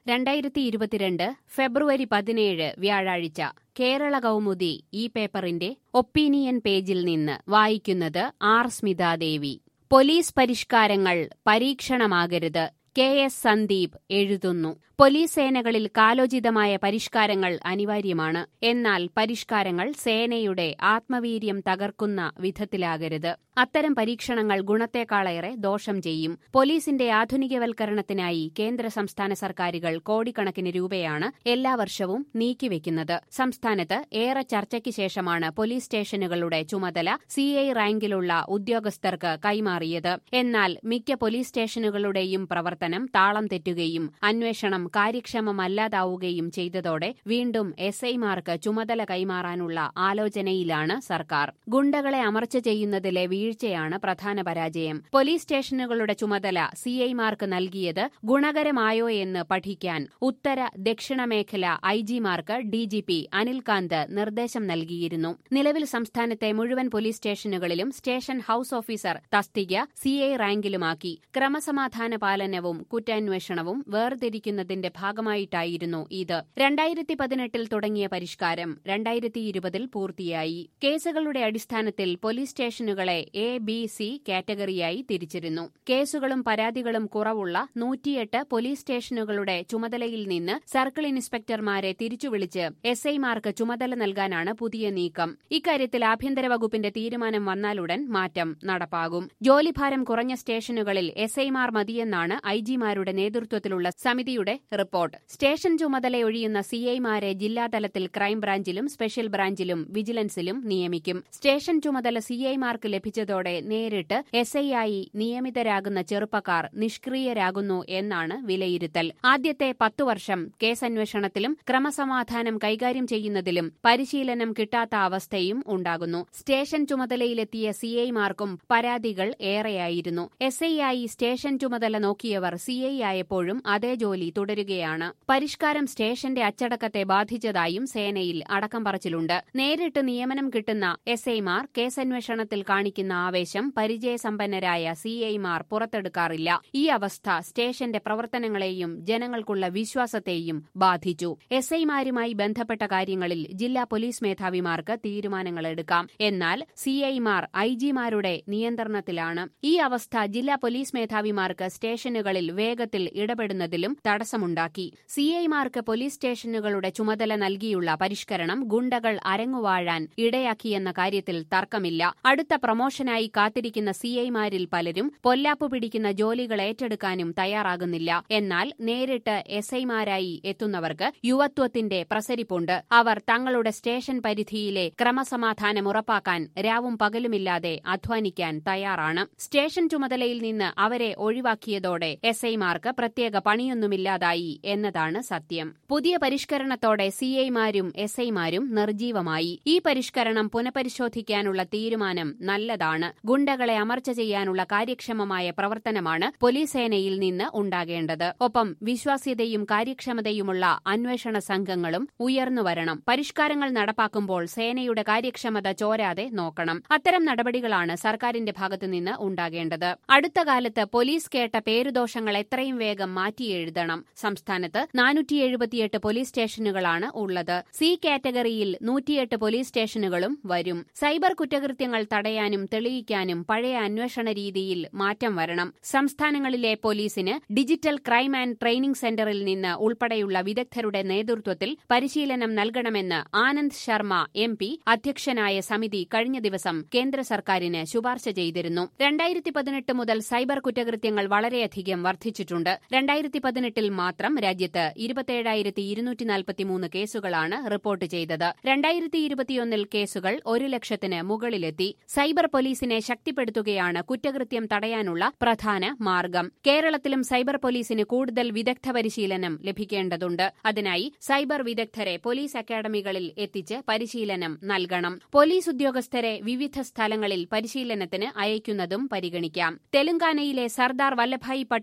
രണ്ടായിരത്തി ഇരുപത്തിരണ്ട് ഫെബ്രുവരി പതിനേഴ് വ്യാഴാഴ്ച കേരള കൗമുദി ഈ പേപ്പറിന്റെ ഒപ്പീനിയൻ പേജിൽ നിന്ന് വായിക്കുന്നത് ആർ സ്മിതാദേവി പോലീസ് പരിഷ്കാരങ്ങൾ പരീക്ഷണമാകരുത് കെ എസ് സന്ദീപ് എഴുതുന്നു പോലീസ് സേനകളിൽ കാലോചിതമായ പരിഷ്കാരങ്ങൾ അനിവാര്യമാണ് എന്നാൽ പരിഷ്കാരങ്ങൾ സേനയുടെ ആത്മവീര്യം തകർക്കുന്ന വിധത്തിലാകരുത് അത്തരം പരീക്ഷണങ്ങൾ ഗുണത്തെക്കാളേറെ ദോഷം ചെയ്യും പോലീസിന്റെ ആധുനികവൽക്കരണത്തിനായി കേന്ദ്ര സംസ്ഥാന സർക്കാരുകൾ കോടിക്കണക്കിന് രൂപയാണ് എല്ലാ വർഷവും നീക്കിവെക്കുന്നത് സംസ്ഥാനത്ത് ഏറെ ചർച്ചയ്ക്ക് ശേഷമാണ് പോലീസ് സ്റ്റേഷനുകളുടെ ചുമതല സി ഐ റാങ്കിലുള്ള ഉദ്യോഗസ്ഥർക്ക് കൈമാറിയത് എന്നാൽ മിക്ക പോലീസ് സ്റ്റേഷനുകളുടെയും പ്രവർത്തനം താളം തെറ്റുകയും അന്വേഷണം കാര്യക്ഷമമല്ലാതാവുകയും ചെയ്തതോടെ വീണ്ടും എസ് ഐമാർക്ക് ചുമതല കൈമാറാനുള്ള ആലോചനയിലാണ് സർക്കാർ ഗുണ്ടകളെ അമർച്ച ചെയ്യുന്നതിലെ വീഴ്ചയാണ് പ്രധാന പരാജയം പോലീസ് സ്റ്റേഷനുകളുടെ ചുമതല സിഐമാർക്ക് നൽകിയത് ഗുണകരമായോ എന്ന് പഠിക്കാൻ ഉത്തര ദക്ഷിണ മേഖല ഐജിമാർക്ക് ഡിജിപി അനിൽകാന്ത് നിർദ്ദേശം നൽകിയിരുന്നു നിലവിൽ സംസ്ഥാനത്തെ മുഴുവൻ പോലീസ് സ്റ്റേഷനുകളിലും സ്റ്റേഷൻ ഹൌസ് ഓഫീസർ തസ്തിക സിഐ റാങ്കിലുമാക്കി ക്രമസമാധാന പാലനവും കുറ്റാന്വേഷണവും വേർതിരിക്കുന്നതിന്റെ ഭാഗമായിട്ടായിരുന്നു ഇത് രണ്ടായിരത്തി പതിനെട്ടിൽ തുടങ്ങിയ പരിഷ്കാരം രണ്ടായിരത്തി ഇരുപതിൽ പൂർത്തിയായി കേസുകളുടെ അടിസ്ഥാനത്തിൽ പോലീസ് സ്റ്റേഷനുകളെ എ ബി സി കാറ്റഗറിയായി തിരിച്ചിരുന്നു കേസുകളും പരാതികളും കുറവുള്ള നൂറ്റിയെട്ട് പോലീസ് സ്റ്റേഷനുകളുടെ ചുമതലയിൽ നിന്ന് സർക്കിൾ ഇൻസ്പെക്ടർമാരെ തിരിച്ചുവിളിച്ച് എസ് ഐമാർക്ക് ചുമതല നൽകാനാണ് പുതിയ നീക്കം ഇക്കാര്യത്തിൽ ആഭ്യന്തര വകുപ്പിന്റെ തീരുമാനം വന്നാലുടൻ മാറ്റം നടപ്പാകും ജോലിഭാരം കുറഞ്ഞ സ്റ്റേഷനുകളിൽ എസ് ഐമാർ മതിയെന്നാണ് ഐജിമാരുടെ നേതൃത്വത്തിലുള്ള സമിതിയുടെ റിപ്പോർട്ട് സ്റ്റേഷൻ ചുമതലയൊഴിയുന്ന സിഐമാരെ ജില്ലാതലത്തിൽ ക്രൈംബ്രാഞ്ചിലും സ്പെഷ്യൽ ബ്രാഞ്ചിലും വിജിലൻസിലും നിയമിക്കും സ്റ്റേഷൻ ചുമതല സിഐമാർക്ക് ലഭിച്ചതോടെ നേരിട്ട് എസ് ഐ ആയി നിയമിതരാകുന്ന ചെറുപ്പക്കാർ നിഷ്ക്രിയരാകുന്നു എന്നാണ് വിലയിരുത്തൽ ആദ്യത്തെ പത്തു വർഷം കേസന്വേഷണത്തിലും ക്രമസമാധാനം കൈകാര്യം ചെയ്യുന്നതിലും പരിശീലനം കിട്ടാത്ത അവസ്ഥയും ഉണ്ടാകുന്നു സ്റ്റേഷൻ ചുമതലയിലെത്തിയ സിഐമാർക്കും പരാതികൾ ഏറെയായിരുന്നു എസ് ഐ ആയി സ്റ്റേഷൻ ചുമതല നോക്കിയവർ സിഐ ആയപ്പോഴും അതേ ജോലി തുടരുകയാണ് പരിഷ്കാരം സ്റ്റേഷന്റെ അച്ചടക്കത്തെ ബാധിച്ചതായും സേനയിൽ അടക്കം പറച്ചിലുണ്ട് നേരിട്ട് നിയമനം കിട്ടുന്ന എസ് ഐമാർ കേസന്വേഷണത്തിൽ കാണിക്കുന്ന ആവേശം പരിചയസമ്പന്നരായ സിഐമാർ പുറത്തെടുക്കാറില്ല ഈ അവസ്ഥ സ്റ്റേഷന്റെ പ്രവർത്തനങ്ങളെയും ജനങ്ങൾക്കുള്ള വിശ്വാസത്തെയും ബാധിച്ചു എസ് ഐമാരുമായി ബന്ധപ്പെട്ട കാര്യങ്ങളിൽ ജില്ലാ പോലീസ് മേധാവിമാർക്ക് തീരുമാനങ്ങളെടുക്കാം എന്നാൽ സിഐമാർ ഐജിമാരുടെ നിയന്ത്രണത്തിലാണ് ഈ അവസ്ഥ ജില്ലാ പോലീസ് മേധാവിമാർക്ക് സ്റ്റേഷനുകളിൽ വേഗത്തിൽ ഇടപെടുന്നതിലും തടസ്സമുണ്ടാക്കി സിഐമാർക്ക് പോലീസ് സ്റ്റേഷനുകളുടെ ചുമതല നൽകിയുള്ള പരിഷ്കരണം ഗുണ്ടകൾ അരങ്ങുവാഴാൻ ഇടയാക്കിയെന്ന കാര്യത്തിൽ തർക്കമില്ല അടുത്ത പ്രമോഷനായി കാത്തിരിക്കുന്ന സിഐമാരിൽ പലരും പൊല്ലാപ്പു പിടിക്കുന്ന ജോലികൾ ഏറ്റെടുക്കാനും തയ്യാറാകുന്നില്ല എന്നാൽ നേരിട്ട് എസ് ഐമാരായി എത്തുന്നവർക്ക് യുവത്വത്തിന്റെ പ്രസരിപ്പുണ്ട് അവർ തങ്ങളുടെ സ്റ്റേഷൻ പരിധിയിലെ ക്രമസമാധാനം ഉറപ്പാക്കാൻ രാവും പകലുമില്ലാതെ അധ്വാനിക്കാൻ തയ്യാറാണ് സ്റ്റേഷൻ ചുമതലയിൽ നിന്ന് അവരെ ഒഴിവാക്കിയതോടെ എസ് ഐമാർക്ക് പ്രത്യേക പണിയൊന്നുമില്ലാതായി എന്നതാണ് സത്യം പുതിയ പരിഷ്കരണത്തോടെ സിഐമാരും എസ് ഐമാരും നിർജീവമായി ഈ പരിഷ്കരണം പുനഃപരിശോധിക്കാനുള്ള തീരുമാനം നല്ലതാണ് ഗുണ്ടകളെ അമർച്ച ചെയ്യാനുള്ള കാര്യക്ഷമമായ പ്രവർത്തനമാണ് പോലീസ് സേനയിൽ നിന്ന് ഉണ്ടാകേണ്ടത് ഒപ്പം വിശ്വാസ്യതയും കാര്യക്ഷമതയുമുള്ള അന്വേഷണ സംഘങ്ങളും ഉയർന്നുവരണം പരിഷ്കാരങ്ങൾ നടപ്പാക്കുമ്പോൾ സേനയുടെ കാര്യക്ഷമത ചോരാതെ നോക്കണം അത്തരം നടപടികളാണ് സർക്കാരിന്റെ ഭാഗത്തുനിന്ന് ഉണ്ടാകേണ്ടത് അടുത്ത കാലത്ത് പോലീസ് കേട്ട പേരുദോഷങ്ങൾ എത്രയും വേഗം മാറ്റിയെഴുതണം സംസ്ഥാനത്ത് നാനൂറ്റി എഴുപത്തിയെട്ട് പോലീസ് സ്റ്റേഷനുകളാണ് ഉള്ളത് സി കാറ്റഗറിയിൽ നൂറ്റിയെട്ട് പോലീസ് സ്റ്റേഷനുകളും വരും സൈബർ കുറ്റകൃത്യങ്ങൾ തടയാനും തെളിയിക്കാനും പഴയ അന്വേഷണ രീതിയിൽ മാറ്റം വരണം സംസ്ഥാനങ്ങളിലെ പോലീസിന് ഡിജിറ്റൽ ക്രൈം ആൻഡ് ട്രെയിനിംഗ് സെന്ററിൽ നിന്ന് ഉൾപ്പെടെയുള്ള വിദഗ്ധരുടെ നേതൃത്വത്തിൽ പരിശീലനം നൽകണമെന്ന് ആനന്ദ് ശർമ്മ എം പി അധ്യക്ഷനായ സമിതി കഴിഞ്ഞ ദിവസം കേന്ദ്ര സർക്കാരിന് ശുപാർശ ചെയ്തിരുന്നു രണ്ടായിരത്തി പതിനെട്ട് മുതൽ സൈബർ കുറ്റകൃത്യങ്ങൾ വളരെയധികം വർദ്ധിച്ചിട്ടുണ്ട് രണ്ടായിരത്തി പതിനെട്ടിൽ മാത്രം രാജ്യത്ത് ഇരുപത്തിയേഴായിരത്തി ഇരുന്നൂറ്റി നാൽപ്പത്തിമൂന്ന് കേസുകളാണ് റിപ്പോർട്ട് ചെയ്തത് രണ്ടായിരത്തി ഇരുപത്തിയൊന്നിൽ കേസുകൾ ഒരു ലക്ഷത്തിന് മുകളിലെത്തി സൈബർ പോലീസിനെ ശക്തിപ്പെടുത്തുകയാണ് കുറ്റകൃത്യം തടയാനുള്ള പ്രധാന മാർഗം കേരളത്തിലും സൈബർ പോലീസിന് കൂടുതൽ വിദഗ്ധ പരിശീലനം ലഭിക്കേണ്ടതുണ്ട് അതിനായി സൈബർ വിദഗ്ധരെ പോലീസ് അക്കാദമികളിൽ എത്തിച്ച് പരിശീലനം നൽകണം പോലീസ് ഉദ്യോഗസ്ഥരെ വിവിധ സ്ഥലങ്ങളിൽ പരിശീലനത്തിന് അയക്കുന്നതും പരിഗണിക്കാം തെലങ്കാനയിലെ Sardar Vallabhbhai Patel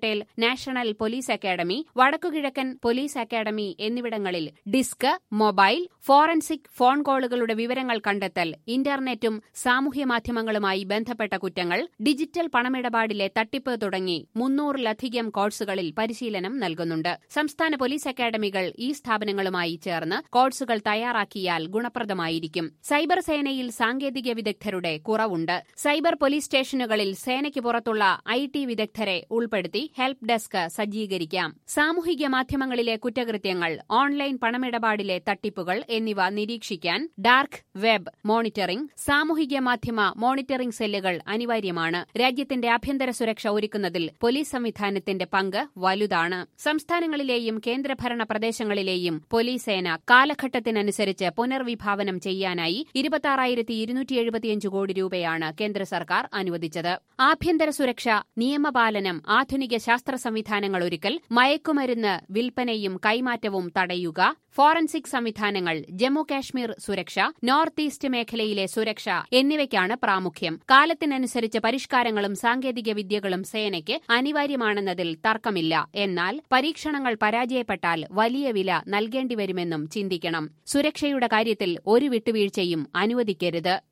Patel national police academy വടക്കുകിഴക്കൻ പോലീസ് അക്കാദമി എന്നിവിടങ്ങളിൽ ഡിസ്ക് മൊബൈൽ ഫോറൻസിക് ഫോൺ കോളുകളുടെ വിവരങ്ങൾ കണ്ടെത്തൽ ഇന്റർനെറ്റും സാമൂഹ്യ മാധ്യമങ്ങളുമായി ബന്ധപ്പെട്ട കുറ്റങ്ങൾ ഡിജിറ്റൽ പണമിടപാടിലെ തട്ടിപ്പ് തുടങ്ങി മുന്നൂറിലധികം കോഴ്സുകളിൽ പരിശീലനം നൽകുന്നുണ്ട് സംസ്ഥാന പോലീസ് അക്കാദമികൾ ഈ സ്ഥാപനങ്ങളുമായി ചേർന്ന് കോഴ്സുകൾ തയ്യാറാക്കിയാൽ ഗുണപ്രദമായിരിക്കും സൈബർ സേനയിൽ സാങ്കേതിക വിദഗ്ധരുടെ കുറവുണ്ട് സൈബർ പോലീസ് സ്റ്റേഷനുകളിൽ സേനയ്ക്ക് പുറത്തുള്ള ഐ ടി വിദഗ്ധരെ ഉൾപ്പെടുത്തി ഹെൽപ്പ് ഡെസ്ക് സജ്ജീകരിക്കാം സാമൂഹിക മാധ്യമങ്ങളിലെ കുറ്റകൃത്യങ്ങൾ ഓൺലൈൻ പണമിടപാടിലെ തട്ടിപ്പുകൾ എന്നിവ നിരീക്ഷിക്കാൻ ഡാർക്ക് വെബ് മോണിറ്ററിംഗ് സാമൂഹിക മാധ്യമ മോണിറ്ററിംഗ് സെല്ലുകൾ അനിവാര്യമാണ് രാജ്യത്തിന്റെ ആഭ്യന്തര സുരക്ഷ ഒരുക്കുന്നതിൽ പോലീസ് സംവിധാനത്തിന്റെ പങ്ക് വലുതാണ് സംസ്ഥാനങ്ങളിലെയും കേന്ദ്രഭരണ പ്രദേശങ്ങളിലെയും പോലീസ് സേന കാലഘട്ടത്തിനനുസരിച്ച് പുനർവിഭാവനം ചെയ്യാനായി ഇരുപത്തി ഇരുന്നൂറ്റി എഴുപത്തിയഞ്ച് കോടി രൂപയാണ് കേന്ദ്ര സർക്കാർ അനുവദിച്ചത് ആഭ്യന്തര സുരക്ഷ നിയമപാലനം ആധുനിക ശാസ്ത്ര സംവിധാനങ്ങൾ ഒരുക്കൽ മയക്കുമരുന്ന് വിൽപ്പനയും കൈമാറ്റവും തടയുക ഫോറൻസിക് സംവിധാനങ്ങൾ ജമ്മു കാശ്മീർ സുരക്ഷ നോർത്ത് ഈസ്റ്റ് മേഖലയിലെ സുരക്ഷ എന്നിവയ്ക്കാണ് പ്രാമുഖ്യം കാലത്തിനനുസരിച്ച് പരിഷ്കാരങ്ങളും സാങ്കേതിക വിദ്യകളും സേനയ്ക്ക് അനിവാര്യമാണെന്നതിൽ തർക്കമില്ല എന്നാൽ പരീക്ഷണങ്ങൾ പരാജയപ്പെട്ടാൽ വലിയ വില നൽകേണ്ടിവരുമെന്നും ചിന്തിക്കണം സുരക്ഷയുടെ കാര്യത്തിൽ ഒരു വിട്ടുവീഴ്ചയും അനുവദിക്കരുത്